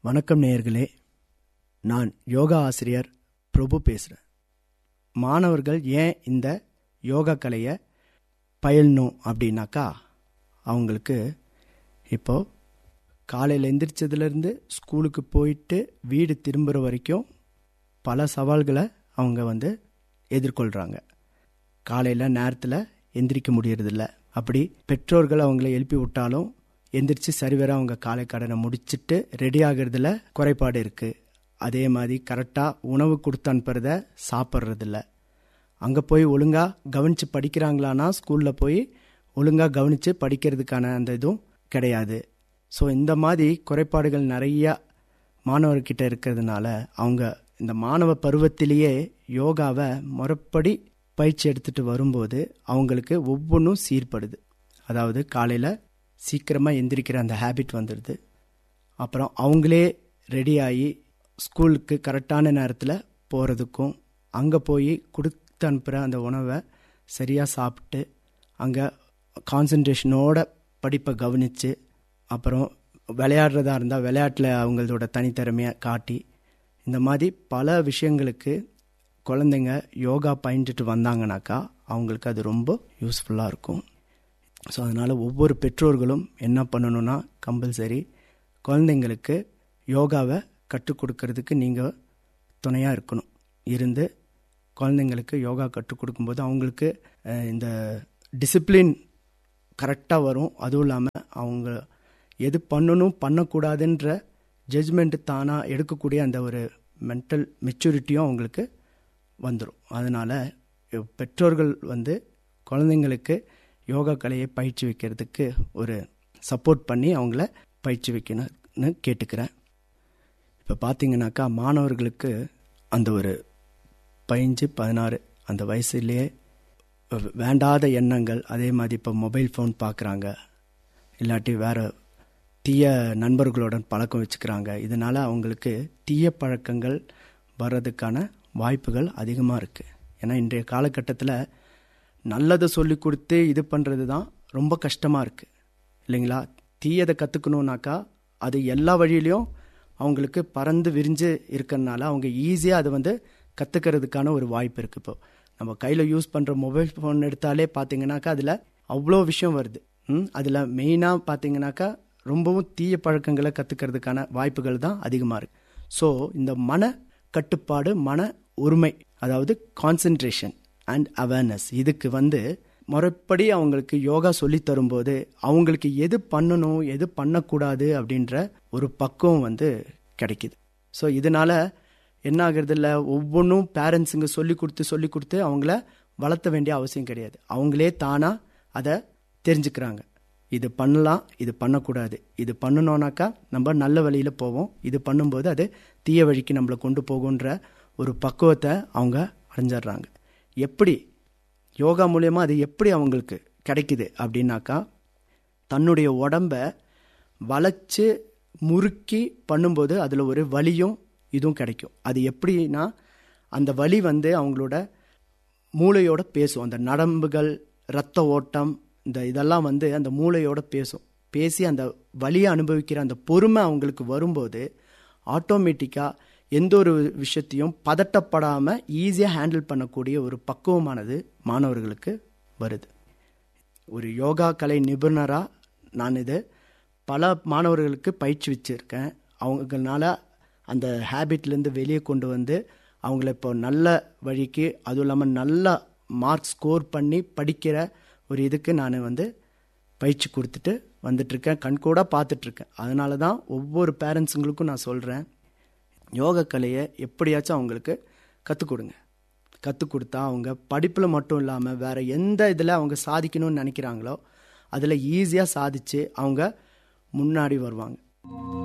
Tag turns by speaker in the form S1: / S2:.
S1: வணக்கம் நேயர்களே நான் யோகா ஆசிரியர் பிரபு பேசுகிறேன் மாணவர்கள் ஏன் இந்த யோகா கலையை பயிலணும் அப்படின்னாக்கா அவங்களுக்கு இப்போ காலையில் எந்திரிச்சதுலேருந்து ஸ்கூலுக்கு போயிட்டு வீடு திரும்புகிற வரைக்கும் பல சவால்களை அவங்க வந்து எதிர்கொள்கிறாங்க காலையில் நேரத்தில் எந்திரிக்க முடியறதில்ல அப்படி பெற்றோர்கள் அவங்கள எழுப்பி விட்டாலும் எந்திரிச்சு சரிவர அவங்க காலை கடனை முடிச்சுட்டு ரெடி ஆகிறதுல குறைபாடு இருக்குது அதே மாதிரி கரெக்டாக உணவு கொடுத்து அனுப்புறத சாப்பிட்றதில்ல அங்கே போய் ஒழுங்காக கவனித்து படிக்கிறாங்களான்னா ஸ்கூலில் போய் ஒழுங்காக கவனித்து படிக்கிறதுக்கான அந்த இதுவும் கிடையாது ஸோ இந்த மாதிரி குறைபாடுகள் நிறையா மாணவர்கிட்ட இருக்கிறதுனால அவங்க இந்த மாணவ பருவத்திலேயே யோகாவை முறைப்படி பயிற்சி எடுத்துகிட்டு வரும்போது அவங்களுக்கு ஒவ்வொன்றும் சீர்படுது அதாவது காலையில் சீக்கிரமாக எந்திரிக்கிற அந்த ஹேபிட் வந்துடுது அப்புறம் அவங்களே ரெடி ஆகி ஸ்கூலுக்கு கரெக்டான நேரத்தில் போகிறதுக்கும் அங்கே போய் கொடுத்து அனுப்புகிற அந்த உணவை சரியாக சாப்பிட்டு அங்கே கான்சன்ட்ரேஷனோட படிப்பை கவனித்து அப்புறம் விளையாடுறதா இருந்தால் விளையாட்டில் அவங்களோட தனித்திறமையை காட்டி இந்த மாதிரி பல விஷயங்களுக்கு குழந்தைங்க யோகா பயின்றுட்டு வந்தாங்கனாக்கா அவங்களுக்கு அது ரொம்ப யூஸ்ஃபுல்லாக இருக்கும் ஸோ அதனால் ஒவ்வொரு பெற்றோர்களும் என்ன பண்ணணும்னா கம்பல்சரி குழந்தைங்களுக்கு யோகாவை கற்றுக் கொடுக்கறதுக்கு நீங்கள் துணையாக இருக்கணும் இருந்து குழந்தைங்களுக்கு யோகா கற்றுக் கொடுக்கும்போது அவங்களுக்கு இந்த டிசிப்ளின் கரெக்டாக வரும் அதுவும் இல்லாமல் அவங்க எது பண்ணணும் பண்ணக்கூடாதுன்ற ஜட்ஜ்மெண்ட்டு தானாக எடுக்கக்கூடிய அந்த ஒரு மென்டல் மெச்சூரிட்டியும் அவங்களுக்கு வந்துடும் அதனால் பெற்றோர்கள் வந்து குழந்தைங்களுக்கு யோகா கலையை பயிற்சி வைக்கிறதுக்கு ஒரு சப்போர்ட் பண்ணி அவங்கள பயிற்சி வைக்கணும்னு கேட்டுக்கிறேன் இப்போ பார்த்தீங்கன்னாக்கா மாணவர்களுக்கு அந்த ஒரு பதினஞ்சு பதினாறு அந்த வயசுலேயே வேண்டாத எண்ணங்கள் அதே மாதிரி இப்போ மொபைல் ஃபோன் பார்க்குறாங்க இல்லாட்டி வேறு தீய நண்பர்களுடன் பழக்கம் வச்சுக்கிறாங்க இதனால் அவங்களுக்கு தீய பழக்கங்கள் வர்றதுக்கான வாய்ப்புகள் அதிகமாக இருக்குது ஏன்னா இன்றைய காலகட்டத்தில் நல்லதை சொல்லி கொடுத்து இது பண்ணுறது தான் ரொம்ப கஷ்டமாக இருக்குது இல்லைங்களா தீயதை கற்றுக்கணுன்னாக்கா அது எல்லா வழியிலையும் அவங்களுக்கு பறந்து விரிஞ்சு இருக்கிறதுனால அவங்க ஈஸியாக அதை வந்து கற்றுக்கிறதுக்கான ஒரு வாய்ப்பு இருக்குது இப்போ நம்ம கையில் யூஸ் பண்ணுற மொபைல் ஃபோன் எடுத்தாலே பார்த்தீங்கன்னாக்கா அதில் அவ்வளோ விஷயம் வருது ம் அதில் மெயினாக பார்த்தீங்கன்னாக்கா ரொம்பவும் தீய பழக்கங்களை கற்றுக்கிறதுக்கான வாய்ப்புகள் தான் அதிகமாக இருக்குது ஸோ இந்த மன கட்டுப்பாடு மன ஒருமை அதாவது கான்சென்ட்ரேஷன் அண்ட் அவேர்னஸ் இதுக்கு வந்து முறைப்படி அவங்களுக்கு யோகா சொல்லி தரும்போது அவங்களுக்கு எது பண்ணணும் எது பண்ணக்கூடாது அப்படின்ற ஒரு பக்குவம் வந்து கிடைக்குது ஸோ இதனால என்ன ஆகுறது இல்லை ஒவ்வொன்றும் பேரண்ட்ஸுங்க சொல்லி கொடுத்து சொல்லி கொடுத்து அவங்கள வளர்த்த வேண்டிய அவசியம் கிடையாது அவங்களே தானாக அதை தெரிஞ்சுக்கிறாங்க இது பண்ணலாம் இது பண்ணக்கூடாது இது பண்ணணும்னாக்கா நம்ம நல்ல வழியில் போவோம் இது பண்ணும்போது அது தீய வழிக்கு நம்மளை கொண்டு போகுன்ற ஒரு பக்குவத்தை அவங்க அடைஞ்சிடுறாங்க எப்படி யோகா மூலயமா அது எப்படி அவங்களுக்கு கிடைக்குது அப்படின்னாக்கா தன்னுடைய உடம்ப வளைச்சு முறுக்கி பண்ணும்போது அதில் ஒரு வலியும் இதுவும் கிடைக்கும் அது எப்படின்னா அந்த வலி வந்து அவங்களோட மூளையோட பேசும் அந்த நரம்புகள் இரத்த ஓட்டம் இந்த இதெல்லாம் வந்து அந்த மூளையோட பேசும் பேசி அந்த வலியை அனுபவிக்கிற அந்த பொறுமை அவங்களுக்கு வரும்போது ஆட்டோமேட்டிக்காக எந்த ஒரு விஷயத்தையும் பதட்டப்படாமல் ஈஸியாக ஹேண்டில் பண்ணக்கூடிய ஒரு பக்குவமானது மாணவர்களுக்கு வருது ஒரு யோகா கலை நிபுணராக நான் இது பல மாணவர்களுக்கு பயிற்சி வச்சுருக்கேன் அவங்கனால அந்த ஹேபிட்லேருந்து வெளியே கொண்டு வந்து அவங்கள இப்போ நல்ல வழிக்கு அதுவும் இல்லாமல் நல்லா மார்க் ஸ்கோர் பண்ணி படிக்கிற ஒரு இதுக்கு நான் வந்து பயிற்சி கொடுத்துட்டு வந்துட்டுருக்கேன் கண்கூடாக பார்த்துட்ருக்கேன் அதனால தான் ஒவ்வொரு பேரண்ட்ஸுங்களுக்கும் நான் சொல்கிறேன் யோக கலையை எப்படியாச்சும் அவங்களுக்கு கற்றுக் கொடுங்க கற்றுக் கொடுத்தா அவங்க படிப்பில் மட்டும் இல்லாமல் வேறு எந்த இதில் அவங்க சாதிக்கணும்னு நினைக்கிறாங்களோ அதில் ஈஸியாக சாதித்து அவங்க முன்னாடி வருவாங்க